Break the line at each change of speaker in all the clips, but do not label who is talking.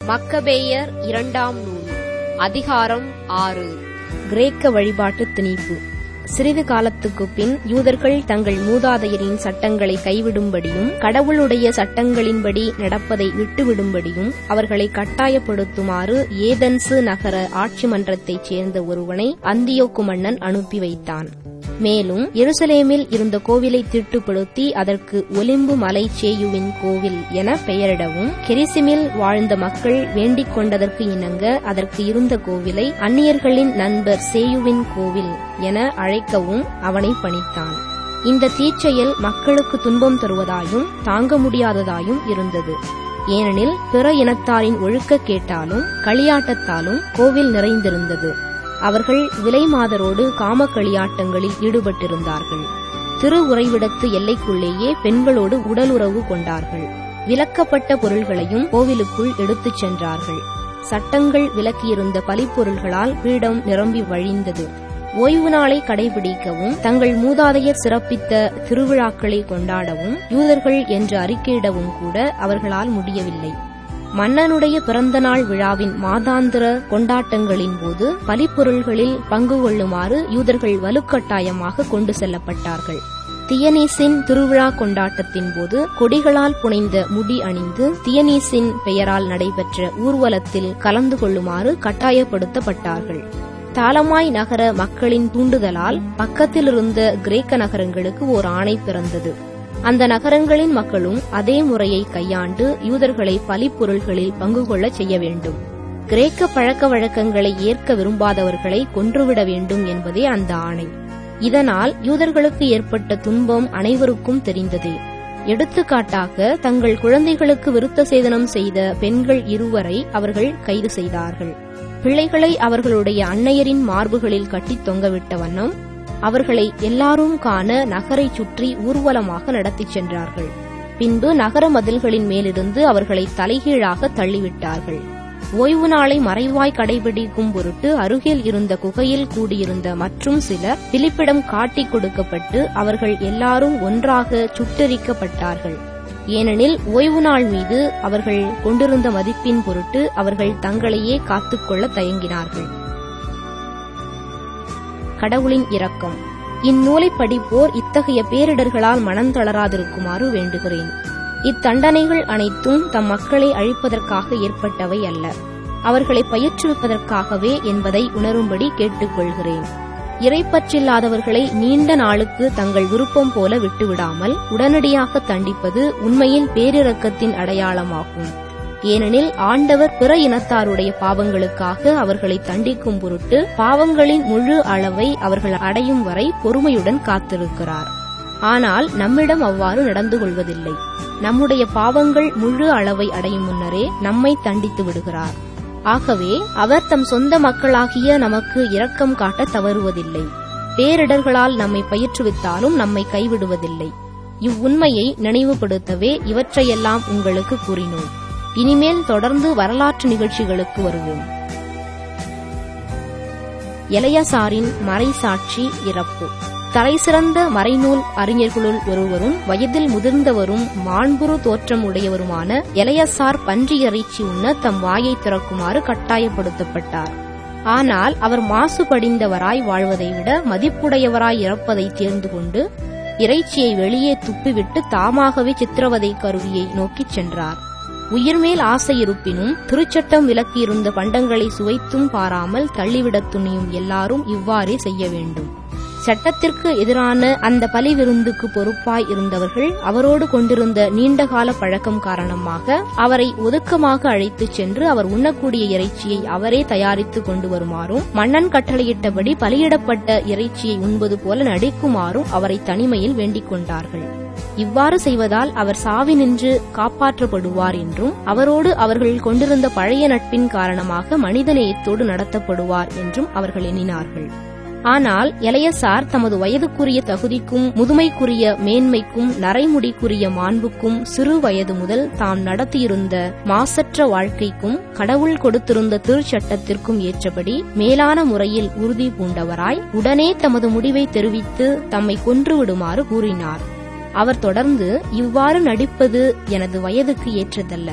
மக்கபேயர் இரண்டாம் நூல் அதிகாரம் ஆறு
கிரேக்க வழிபாட்டு திணிப்பு சிறிது காலத்துக்குப் பின் யூதர்கள் தங்கள் மூதாதையரின் சட்டங்களை கைவிடும்படியும் கடவுளுடைய சட்டங்களின்படி நடப்பதை விட்டுவிடும்படியும் அவர்களை கட்டாயப்படுத்துமாறு ஏதென்சு நகர ஆட்சி மன்றத்தைச் சேர்ந்த ஒருவனை அந்தியோக்கு மன்னன் அனுப்பி வைத்தான் மேலும் எருசலேமில் இருந்த கோவிலை தீட்டுப்படுத்தி அதற்கு ஒலிம்பு மலை சேயுவின் கோவில் என பெயரிடவும் கெரிசிமில் வாழ்ந்த மக்கள் வேண்டிக் கொண்டதற்கு இணங்க அதற்கு இருந்த கோவிலை அந்நியர்களின் நண்பர் சேயுவின் கோவில் என அழைக்கவும் அவனை பணித்தான் இந்த தீச்செயல் மக்களுக்கு துன்பம் தருவதாயும் தாங்க முடியாததாயும் இருந்தது ஏனெனில் பிற இனத்தாரின் ஒழுக்க கேட்டாலும் களியாட்டத்தாலும் கோவில் நிறைந்திருந்தது அவர்கள் விலை மாதரோடு காம களியாட்டங்களில் ஈடுபட்டிருந்தார்கள் திரு உறைவிடத்து எல்லைக்குள்ளேயே பெண்களோடு உடலுறவு கொண்டார்கள் விலக்கப்பட்ட பொருள்களையும் கோவிலுக்குள் எடுத்துச் சென்றார்கள் சட்டங்கள் விலக்கியிருந்த பலிப்பொருள்களால் பீடம் நிரம்பி வழிந்தது ஓய்வு நாளை கடைபிடிக்கவும் தங்கள் மூதாதையர் சிறப்பித்த திருவிழாக்களை கொண்டாடவும் யூதர்கள் என்று அறிக்கையிடவும் கூட அவர்களால் முடியவில்லை மன்னனுடைய பிறந்தநாள் விழாவின் மாதாந்திர கொண்டாட்டங்களின் போது பலிப்பொருள்களில் பங்கு கொள்ளுமாறு யூதர்கள் வலுக்கட்டாயமாக கொண்டு செல்லப்பட்டார்கள் தியனீசின் திருவிழா கொண்டாட்டத்தின் போது கொடிகளால் புனைந்த முடி அணிந்து தியனீசின் பெயரால் நடைபெற்ற ஊர்வலத்தில் கலந்து கொள்ளுமாறு கட்டாயப்படுத்தப்பட்டார்கள் தாளமாய் நகர மக்களின் தூண்டுதலால் பக்கத்திலிருந்த கிரேக்க நகரங்களுக்கு ஓர் ஆணை பிறந்தது அந்த நகரங்களின் மக்களும் அதே முறையை கையாண்டு யூதர்களை பலிப்பொருள்களில் பங்கு கொள்ளச் செய்ய வேண்டும் கிரேக்க பழக்க வழக்கங்களை ஏற்க விரும்பாதவர்களை கொன்றுவிட வேண்டும் என்பதே அந்த ஆணை இதனால் யூதர்களுக்கு ஏற்பட்ட துன்பம் அனைவருக்கும் தெரிந்ததே எடுத்துக்காட்டாக தங்கள் குழந்தைகளுக்கு விருத்த சேதனம் செய்த பெண்கள் இருவரை அவர்கள் கைது செய்தார்கள் பிள்ளைகளை அவர்களுடைய அன்னையரின் மார்புகளில் கட்டித் தொங்கவிட்ட வண்ணம் அவர்களை எல்லாரும் காண நகரை சுற்றி ஊர்வலமாக நடத்திச் சென்றார்கள் பின்பு நகர மதில்களின் மேலிருந்து அவர்களை தலைகீழாக தள்ளிவிட்டார்கள் ஓய்வு நாளை மறைவாய் கடைபிடிக்கும் பொருட்டு அருகில் இருந்த குகையில் கூடியிருந்த மற்றும் சிலர் பிலிப்பிடம் காட்டிக் கொடுக்கப்பட்டு அவர்கள் எல்லாரும் ஒன்றாக சுட்டெரிக்கப்பட்டார்கள் ஏனெனில் ஓய்வு நாள் மீது அவர்கள் கொண்டிருந்த மதிப்பின் பொருட்டு அவர்கள் தங்களையே காத்துக்கொள்ள தயங்கினார்கள் கடவுளின் இரக்கம் இந்நூலை படிப்போர் இத்தகைய பேரிடர்களால் மனம் தளராதிருக்குமாறு வேண்டுகிறேன் இத்தண்டனைகள் அனைத்தும் தம் மக்களை அழிப்பதற்காக ஏற்பட்டவை அல்ல அவர்களை பயிற்றுவிப்பதற்காகவே என்பதை உணரும்படி கேட்டுக்கொள்கிறேன் இறைப்பற்றில்லாதவர்களை நீண்ட நாளுக்கு தங்கள் விருப்பம் போல விட்டுவிடாமல் உடனடியாக தண்டிப்பது உண்மையில் பேரிரக்கத்தின் அடையாளமாகும் ஏனெனில் ஆண்டவர் பிற இனத்தாருடைய பாவங்களுக்காக அவர்களை தண்டிக்கும் பொருட்டு பாவங்களின் முழு அளவை அவர்கள் அடையும் வரை பொறுமையுடன் காத்திருக்கிறார் ஆனால் நம்மிடம் அவ்வாறு நடந்து கொள்வதில்லை நம்முடைய பாவங்கள் முழு அளவை அடையும் முன்னரே நம்மை தண்டித்து விடுகிறார் ஆகவே அவர் தம் சொந்த மக்களாகிய நமக்கு இரக்கம் காட்ட தவறுவதில்லை பேரிடர்களால் நம்மை பயிற்றுவித்தாலும் நம்மை கைவிடுவதில்லை இவ்வுண்மையை நினைவுபடுத்தவே இவற்றையெல்லாம் உங்களுக்கு கூறினோம் இனிமேல் தொடர்ந்து வரலாற்று நிகழ்ச்சிகளுக்கு வருவோம் எலையசாரின் மறைசாட்சி இறப்பு தலைசிறந்த மறைநூல் அறிஞர்களுள் ஒருவரும் வயதில் முதிர்ந்தவரும் மாண்புறு தோற்றம் உடையவருமான எலையசார் பன்றி இறைச்சி உண்ண தம் வாயை திறக்குமாறு கட்டாயப்படுத்தப்பட்டார் ஆனால் அவர் மாசுபடிந்தவராய் வாழ்வதை விட மதிப்புடையவராய் இறப்பதை தேர்ந்து கொண்டு இறைச்சியை வெளியே துப்பிவிட்டு தாமாகவே சித்திரவதை கருவியை நோக்கிச் சென்றார் உயிர்மேல் ஆசை இருப்பினும் திருச்சட்டம் விலக்கியிருந்த பண்டங்களை சுவைத்தும் பாராமல் தள்ளிவிடத் துணியும் எல்லாரும் இவ்வாறே செய்ய வேண்டும் சட்டத்திற்கு எதிரான அந்த பலி விருந்துக்கு பொறுப்பாய் இருந்தவர்கள் அவரோடு கொண்டிருந்த நீண்டகால பழக்கம் காரணமாக அவரை ஒதுக்கமாக அழைத்துச் சென்று அவர் உண்ணக்கூடிய இறைச்சியை அவரே தயாரித்து கொண்டு வருமாறும் மன்னன் கட்டளையிட்டபடி பலியிடப்பட்ட இறைச்சியை உண்பது போல நடிக்குமாறும் அவரை தனிமையில் வேண்டிக் கொண்டார்கள் இவ்வாறு செய்வதால் அவர் சாவி நின்று காப்பாற்றப்படுவார் என்றும் அவரோடு அவர்கள் கொண்டிருந்த பழைய நட்பின் காரணமாக மனிதநேயத்தோடு நடத்தப்படுவார் என்றும் அவர்கள் எண்ணினார்கள் ஆனால் எலையசார் தமது வயதுக்குரிய தகுதிக்கும் முதுமைக்குரிய மேன்மைக்கும் நரைமுடிக்குரிய மாண்புக்கும் சிறு வயது முதல் தாம் நடத்தியிருந்த மாசற்ற வாழ்க்கைக்கும் கடவுள் கொடுத்திருந்த திருச்சட்டத்திற்கும் ஏற்றபடி மேலான முறையில் உறுதி பூண்டவராய் உடனே தமது முடிவை தெரிவித்து தம்மை கொன்றுவிடுமாறு கூறினார் அவர் தொடர்ந்து இவ்வாறு நடிப்பது எனது வயதுக்கு ஏற்றதல்ல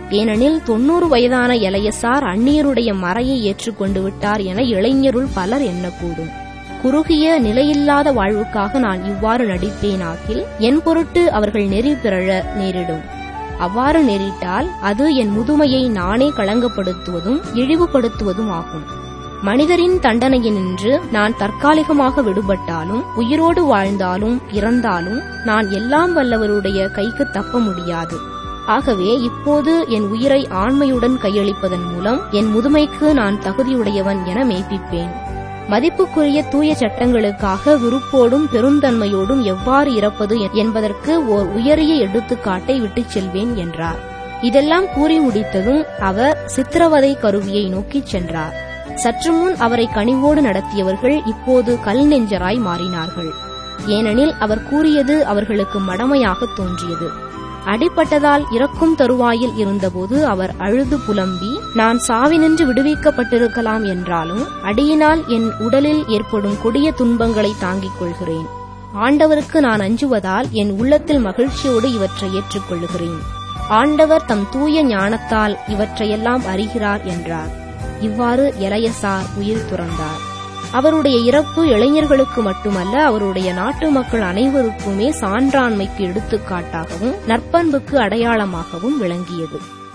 ஏனெனில் தொன்னூறு வயதான எலையசார் அந்நியருடைய மறையை ஏற்றுக்கொண்டு விட்டார் என இளைஞருள் பலர் எண்ணக்கூடும் குறுகிய நிலையில்லாத வாழ்வுக்காக நான் இவ்வாறு நடிப்பேனாகில் என் பொருட்டு அவர்கள் நெறி பிறழ நேரிடும் அவ்வாறு நேரிட்டால் அது என் முதுமையை நானே களங்கப்படுத்துவதும் இழிவுபடுத்துவதும் ஆகும் மனிதரின் தண்டனையினின்று நான் தற்காலிகமாக விடுபட்டாலும் உயிரோடு வாழ்ந்தாலும் இறந்தாலும் நான் எல்லாம் வல்லவருடைய கைக்கு தப்ப முடியாது ஆகவே இப்போது என் உயிரை ஆண்மையுடன் கையளிப்பதன் மூலம் என் முதுமைக்கு நான் தகுதியுடையவன் என மெய்ப்பிப்பேன் மதிப்புக்குரிய தூய சட்டங்களுக்காக விருப்போடும் பெருந்தன்மையோடும் எவ்வாறு இறப்பது என்பதற்கு ஓர் உயரிய எடுத்துக்காட்டை விட்டுச் செல்வேன் என்றார் இதெல்லாம் கூறி முடித்ததும் அவர் சித்திரவதை கருவியை நோக்கிச் சென்றார் சற்று முன் அவரை கனிவோடு நடத்தியவர்கள் இப்போது கல் நெஞ்சராய் மாறினார்கள் ஏனெனில் அவர் கூறியது அவர்களுக்கு மடமையாக தோன்றியது அடிப்பட்டதால் இறக்கும் தருவாயில் இருந்தபோது அவர் அழுது புலம்பி நான் சாவினின்று விடுவிக்கப்பட்டிருக்கலாம் என்றாலும் அடியினால் என் உடலில் ஏற்படும் கொடிய துன்பங்களை தாங்கிக் கொள்கிறேன் ஆண்டவருக்கு நான் அஞ்சுவதால் என் உள்ளத்தில் மகிழ்ச்சியோடு இவற்றை ஏற்றுக்கொள்கிறேன் ஆண்டவர் தம் தூய ஞானத்தால் இவற்றையெல்லாம் அறிகிறார் என்றார் இவ்வாறு எலையசார் உயிர் துறந்தார் அவருடைய இறப்பு இளைஞர்களுக்கு மட்டுமல்ல அவருடைய நாட்டு மக்கள் அனைவருக்குமே சான்றாண்மைக்கு எடுத்துக்காட்டாகவும் நற்பண்புக்கு அடையாளமாகவும் விளங்கியது